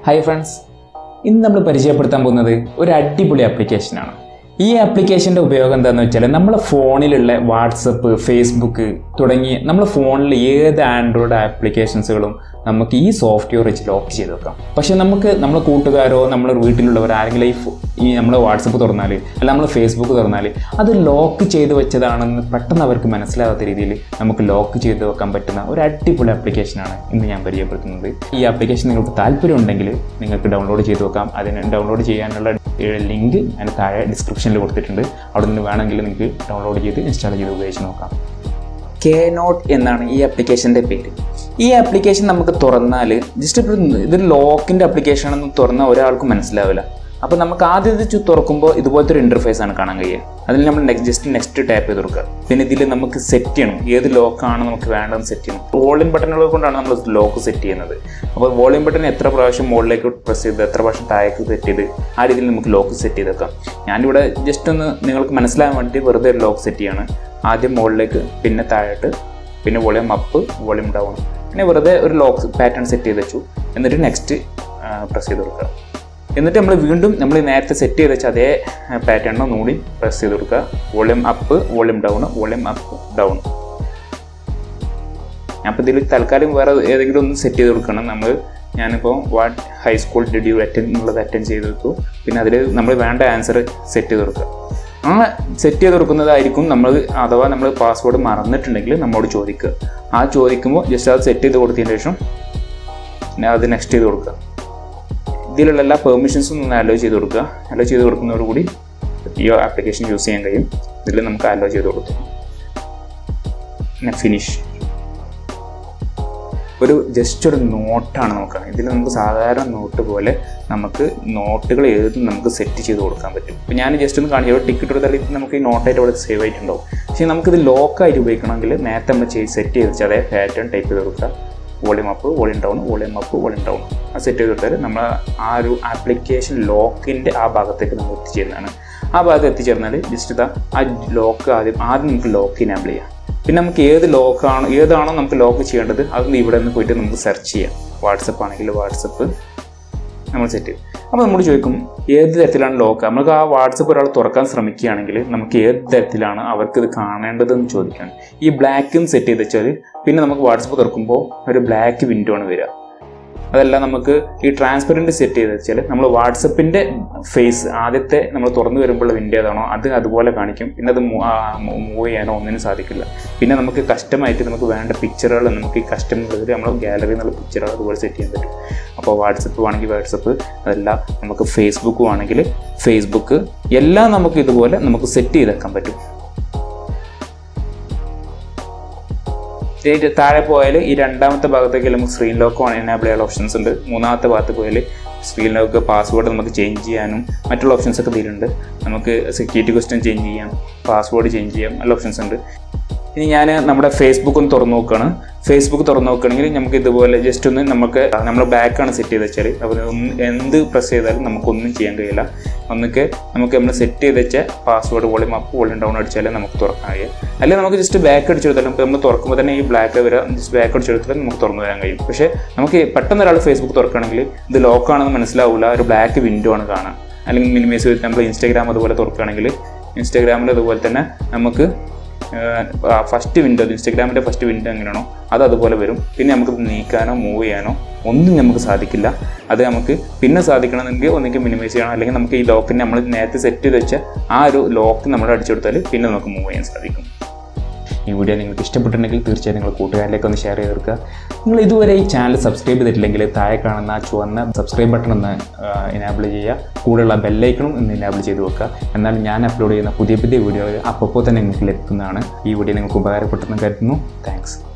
hi friends ഇന്ന് നമ്മൾ പരിചയപ്പെടുത്താൻ പോകുന്നത് ഒരു അടിപൊളി ആപ്ലിക്കേഷനാണ് ഈ ആപ്ലിക്കേഷൻ്റെ ഉപയോഗം എന്താണെന്ന് വെച്ചാൽ നമ്മളെ ഫോണിലുള്ള വാട്സപ്പ് ഫേസ്ബുക്ക് തുടങ്ങി നമ്മളെ ഫോണിൽ ഏത് ആൻഡ്രോയിഡ് ആപ്ലിക്കേഷൻസുകളും നമുക്ക് ഈ സോഫ്റ്റ്വെയർ വെച്ച് ലോക്ക് ചെയ്ത് വെക്കാം പക്ഷേ നമുക്ക് നമ്മളെ കൂട്ടുകാരോ നമ്മളെ വീട്ടിലുള്ളവർ ആരെങ്കിലും ഈ ഫോ- ഈ നമ്മൾ വാട്സപ്പ് തുറന്നാൽ അല്ല നമ്മൾ ഫേസ്ബുക്ക് തുറന്നാൽ അത് ലോക്ക് ചെയ്ത് വെച്ചതാണെന്ന് പെട്ടെന്ന് അവർക്ക് മനസ്സിലാകാത്ത രീതിയിൽ നമുക്ക് ലോക്ക് ചെയ്ത് വെക്കാൻ പറ്റുന്ന ഒരു അടിപൊളി ആപ്ലിക്കേഷനാണ് ഇന്ന് ഞാൻ പരിചയപ്പെടുത്തുന്നത് ഈ ആപ്ലിക്കേഷൻ നിങ്ങൾക്ക് താല്പര്യം ഉണ്ടെങ്കിൽ നിങ്ങൾക്ക് ഡൗൺലോഡ് ചെയ്ത് വെക്കാം അതിന് ഡൗൺലോഡ് ചെയ്യാനുള്ള ലിങ്ക് അതിന് താഴെ ഡിസ്ക്രിപ്ഷനിൽ കൊടുത്തിട്ടുണ്ട് അവിടെ നിന്ന് വേണമെങ്കിൽ നിങ്ങൾക്ക് ഡൗൺലോഡ് ചെയ്ത് ഇൻസ്റ്റാൾ ചെയ്ത് ഉപയോഗിച്ച് നോക്കാം കെ നോട്ട് എന്നാണ് ഈ ആപ്ലിക്കേഷൻ്റെ പേര് ഈ ആപ്ലിക്കേഷൻ നമുക്ക് തുറന്നാൽ ജസ്റ്റ് ഇപ്പോൾ ഇതൊരു ലോക്കിൻ്റെ ആപ്ലിക്കേഷൻ ആണെന്ന് തുറന്നാൽ ഒരാൾക്കും മനസ്സിലാവില്ല അപ്പോൾ നമുക്ക് ആദ്യം ഇത് ചു- തുറക്കുമ്പോൾ ഇതുപോലത്തെ ഒരു ഇൻ്റർഫേസ് ആണ് കാണാൻ കഴിയുക അതിൽ നമ്മൾ നെക്സ്റ്റ് ജസ്റ്റ് നെക്സ്റ്റ് ടാപ്പ് ചെയ്ത് കൊടുക്കുക പിന്നെ ഇതിൽ നമുക്ക് സെറ്റ് ചെയ്യണം ഏത് ലോക്കാണ് നമുക്ക് വേണ്ടതെന്ന് സെറ്റ് ചെയ്യണം വോളിയം ബട്ടണുകൾ കൊണ്ടാണ് നമ്മൾ ലോക്ക് സെറ്റ് ചെയ്യുന്നത് അപ്പോൾ വോളിയം ബട്ടൺ എത്ര പ്രാവശ്യം മുകളിലേക്ക് പ്രസ് ചെയ്ത് എത്ര പ്രാവശ്യം താഴേക്ക് സെറ്റ് ചെയ്ത് ആ രീതിയിൽ നമുക്ക് ലോക്ക് സെറ്റ് ചെയ്ത് വെക്കാം ഞാനിവിടെ ജസ്റ്റ് ഒന്ന് നിങ്ങൾക്ക് മനസ്സിലാകാൻ വേണ്ടി വെറുതെ ഒരു ലോക്ക് സെറ്റ് ചെയ്യാണ് ആദ്യം മുകളിലേക്ക് പിന്നെ താഴോട്ട് പിന്നെ വോളിയം അപ്പ് വോളിയം ഡൗൺ പിന്നെ വെറുതെ ഒരു ലോക്ക് പാറ്റേൺ സെറ്റ് ചെയ്ത് വെച്ചു എന്നിട്ട് നെക്സ്റ്റ് പ്രസ് ചെയ്ത് കൊടുക്കുക എന്നിട്ട് നമ്മൾ വീണ്ടും നമ്മൾ നേരത്തെ സെറ്റ് ചെയ്ത് വെച്ച അതേ പാറ്റേൺ ഒന്നുകൂടി പ്രസ് ചെയ്ത് കൊടുക്കുക volume up volume down volume up down അപ്പോൾ ഇതിൽ തൽക്കാലം വേറെ ഏതെങ്കിലും ഒന്ന് സെറ്റ് ചെയ്ത് കൊടുക്കണം നമ്മൾ ഞാനിപ്പോൾ what high school did you attend എന്നുള്ളത് അറ്റൻഡ് ചെയ്ത് കൊടുത്തു പിന്നെ അതിൽ നമ്മൾ വേണ്ട ആൻസർ സെറ്റ് ചെയ്ത് കൊടുക്കുക ആ സെറ്റ് ചെയ്ത് കൊടുക്കുന്നതായിരിക്കും നമ്മൾ അഥവാ നമ്മൾ പാസ്വേഡ് മറന്നിട്ടുണ്ടെങ്കിൽ നമ്മോട് ചോദിക്കുക ആ ചോദിക്കുമ്പോൾ ജസ്റ്റ് അത് സെറ്റ് ചെയ്ത് കൊടുത്തതിന് ശേഷം പിന്നെ അത് നെക്സ്റ്റ് ചെയ്ത് കൊടുക്കുക ഇതിലുള്ള എല്ലാ പെർമിഷൻസും ഒന്ന് അലോ ചെയ്ത് കൊടുക്കുക അലോ ചെയ്ത് കൊടുക്കുന്നതോടുകൂടി ഈ ആപ്ലിക്കേഷൻ യൂസ് ചെയ്യാൻ കഴിയും ഇതിൽ നമുക്ക് അലോ ചെയ്ത് കൊടുത്തു പിന്നെ ഫിനിഷ് ഒരു ജസ്റ്റ് ഒരു നോട്ടാണ് നോക്കുക ഇതിൽ നമുക്ക് സാധാരണ നോട്ട് പോലെ നമുക്ക് നോട്ടുകൾ എഴുതി നമുക്ക് സെറ്റ് ചെയ്ത് കൊടുക്കാൻ പറ്റും ഇപ്പോൾ ഞാൻ ജസ്റ്റ് ഒന്ന് കാണിച്ചു ഇവിടെ ടിക്കറ്റ് എടുത്താൽ ഇത് നമുക്ക് ഈ നോട്ടായിട്ട് അവിടെ സേവ് ആയിട്ടുണ്ടാവും പക്ഷേ നമുക്കിത് ലോക്കായിട്ട് ഉപയോഗിക്കണമെങ്കിൽ നേരത്തെ നമ്മൾ ചെയ്ത് സെറ്റ് ചെയ്ത് വെച്ചാൽ അതേ പാറ്റേൺ ടൈപ്പ് ചെയ്ത് കൊടുക്കുക volume up volume down volume up volume down ആ സെറ്റ് ചെയ്ത് കൊടുത്താൽ നമ്മൾ ആ ഒരു ആപ്ലിക്കേഷൻ ലോക്കിൻ്റെ ആ ഭാഗത്തേക്ക് നമ്മൾ എത്തിച്ചേരുന്നതാണ് ആ ഭാഗത്ത് എത്തിച്ചേർന്നാൽ ജസ്റ്റ് ഇതാ ആ ലോക്ക് ആദ്യം ആദ്യം നമുക്ക് ലോക്ക് ഇനാബിൾ ചെയ്യാം പിന്നെ നമുക്ക് ഏത് ലോക്കാണോ ഏതാണോ നമുക്ക് ലോക്ക് ചെയ്യേണ്ടത് അത് ഇവിടെ നിന്ന് പോയിട്ട് നമുക്ക് സെർച്ച് ചെയ്യാം വാട്സപ്പ് ആണെങ്കിൽ വാട്സപ്പ് നമ്മൾ സെറ്റ് ചെയ്യും അപ്പോൾ നമ്മൾ ചോദിക്കും ഏത് തരത്തിലാണ് ലോക്ക് നമുക്ക് ആ വാട്സപ്പ് ഒരാൾ തുറക്കാൻ ശ്രമിക്കുകയാണെങ്കിൽ നമുക്ക് ഏത് തരത്തിലാണ് അവർക്ക് ഇത് കാണേണ്ടതെന്ന് ചോദിക്കണം ഈ ബ്ലാക്കും സെറ്റ് ചെയ്ത് വെച്ചാൽ പിന്നെ നമുക്ക് വാട്സപ്പ് തുറക്കുമ്പോൾ ഒരു ബ്ലാക്ക് വിൻഡോ ആണ് വരിക അതല്ല നമുക്ക് ഈ ട്രാൻസ്പെറൻറ്റ് സെറ്റ് ചെയ്ത് വെച്ചാൽ നമ്മൾ വാട്സപ്പിൻ്റെ ഫേസ് ആദ്യത്തെ നമ്മൾ തുറന്നു വരുമ്പോഴുള്ള വിൻഡോ ഏതാണോ അത് അതുപോലെ കാണിക്കും പിന്നെ അത് മൂവ് ചെയ്യാനോ ഒന്നിനും സാധിക്കില്ല പിന്നെ നമുക്ക് കസ്റ്റമായിട്ട് നമുക്ക് വേണ്ട പിക്ചറുകൾ നമുക്ക് ഈ കസ്റ്റമർ നമ്മൾ ഗാലറി എന്നുള്ള പിക്ചറുകൾ അതുപോലെ സെറ്റ് ചെയ്യാൻ പറ്റും അപ്പോൾ വാട്സപ്പ് ആണെങ്കിൽ വാട്സപ്പ് അതല്ല നമുക്ക് ഫേസ്ബുക്ക് ആണെങ്കിൽ ഫേസ്ബുക്ക് എല്ലാം നമുക്ക് ഇതുപോലെ നമുക്ക് സെറ്റ് ചെയ്തെക്കാൻ പറ്റും ഇതിന്റെ താഴെ പോയാൽ ഈ രണ്ടാമത്തെ ഭാഗത്തേക്ക് നമുക്ക് സ്ക്രീൻ ലോക്ക് എനേബിൾ ചെയ്യാനുള്ള ഓപ്ഷൻസ് ഉണ്ട് മൂന്നാമത്തെ ഭാഗത്ത് പോയാൽ സ്ക്രീൻ ലോക്ക് പാസ്വേഡ് നമുക്ക് ചേഞ്ച് ചെയ്യാനും മറ്റുള്ള ഓപ്ഷൻസ് ഒക്കെ ഇതിലുണ്ട് നമുക്ക് സെക്യൂരിറ്റി ക്വസ്റ്റ്യൻ ചേഞ്ച് ചെയ്യാം പാസ്വേഡ് ചേഞ്ച് ചെയ്യാം എല്ലാ ഓപ്ഷൻസ് ഉണ്ട് ഇനി ഞാൻ നമ്മുടെ ഫേസ്ബുക്ക് ഒന്ന് തുറന്നു നോക്കുകയാണ് ഫേസ്ബുക്ക് തുറന്നു നോക്കുകയാണെങ്കിൽ നമുക്ക് ഇതുപോലെ ജസ്റ്റ് ഒന്ന് നമുക്ക് നമ്മുടെ ബാക്കാണ് സെറ്റ് ചെയ്ത് വെച്ചാൽ അപ്പോൾ ഒന്ന് എന്ത് പ്രസ് ചെയ്താലും നമുക്കൊന്നും ചെയ്യാൻ കഴിയില്ല ഒന്നൊക്കെ നമുക്ക് നമ്മൾ സെറ്റ് ചെയ്ത് വെച്ച password volume up volume down അടിച്ചാലേ നമുക്ക് തുറക്കാൻ കഴിയും അല്ലെങ്കിൽ നമുക്ക് ജസ്റ്റ് ബാക്ക് അടിച്ചെടുത്താലും നമുക്ക് നമ്മൾ തുറക്കുമ്പോൾ തന്നെ ഈ ബ്ലാക്ക് വരാം ജസ്റ്റ് ബാക്ക് അടിച്ചെടുത്താൽ നമുക്ക് തുറന്നു വരാൻ കഴിയും പക്ഷേ നമുക്ക് പെട്ടെന്ന് ഒരാൾ ഫേസ്ബുക്ക് തുറക്കുകയാണെങ്കിൽ ഇത് ലോക്കാണെന്ന് മനസ്സിലാവില്ല ഒരു ബ്ലാക്ക് വിൻഡോ ആണ് കാണാൻ അല്ലെങ്കിൽ മിനിമൈസ് ചെയ്ത് നമ്മൾ ഇൻസ്റ്റാഗ്രാം അതുപോലെ തുറക്കുകയാണെങ്കിൽ ഇൻസ്റ്റാഗ്രാമിൽ അതുപോലെ തന്നെ നമുക്ക് ഫസ്റ്റ് വിൻഡോ ഇൻസ്റ്റാഗ്രാമിൻ്റെ ഫസ്റ്റ് വിൻഡോ എങ്ങനെയാണോ അത് അതുപോലെ വരും പിന്നെ നമുക്ക് നീക്കാനോ മൂവ് ചെയ്യാനോ ഒന്നും നമുക്ക് സാധിക്കില്ല അത് നമുക്ക് പിന്നെ സാധിക്കണമെങ്കിൽ ഒന്നെങ്കിൽ മിനിമൈസ് ചെയ്യണം അല്ലെങ്കിൽ നമുക്ക് ഈ ലോക്കിന് നമ്മൾ നേരത്തെ സെറ്റ് ചെയ്ത് വെച്ച ആ ഒരു ലോക്ക് നമ്മൾ അടിച്ചെടുത്താൽ പിന്നെ നമുക്ക് മൂവ് ചെയ്യാൻ സാധിക്കും ഈ വീഡിയോ നിങ്ങൾക്ക് ഇഷ്ടപ്പെട്ടിട്ടുണ്ടെങ്കിൽ തീർച്ചയായും നിങ്ങൾ കൂട്ടുകാരിലേക്ക് ഒന്ന് ഷെയർ ചെയ്ത് തീർക്കുക നിങ്ങൾ ഇതുവരെ ഈ ചാനൽ സബ്സ്ക്രൈബ് ചെയ്തിട്ടില്ലെങ്കിൽ താഴെ കാണുന്ന ആ ചുവന്ന സബ്സ്ക്രൈബ് ബട്ടൺ ഒന്ന് ഇനാബിൾ ചെയ്യുക കൂടെയുള്ള ബെല്ലൈക്കണും ഒന്ന് ഇനാബിൾ ചെയ്ത് വെക്കുക എന്നാൽ ഞാൻ അപ്ലോഡ് ചെയ്യുന്ന പുതിയ പുതിയ വീഡിയോകൾ അപ്പോൾ തന്നെ നിങ്ങൾക്ക് ലഭിക്കുന്നതാണ് ഈ വീഡിയോ നിങ്ങൾക്ക് ഉപകാരപ്പെട്ടെന്ന് കരുതുന്നു താങ്ക്സ്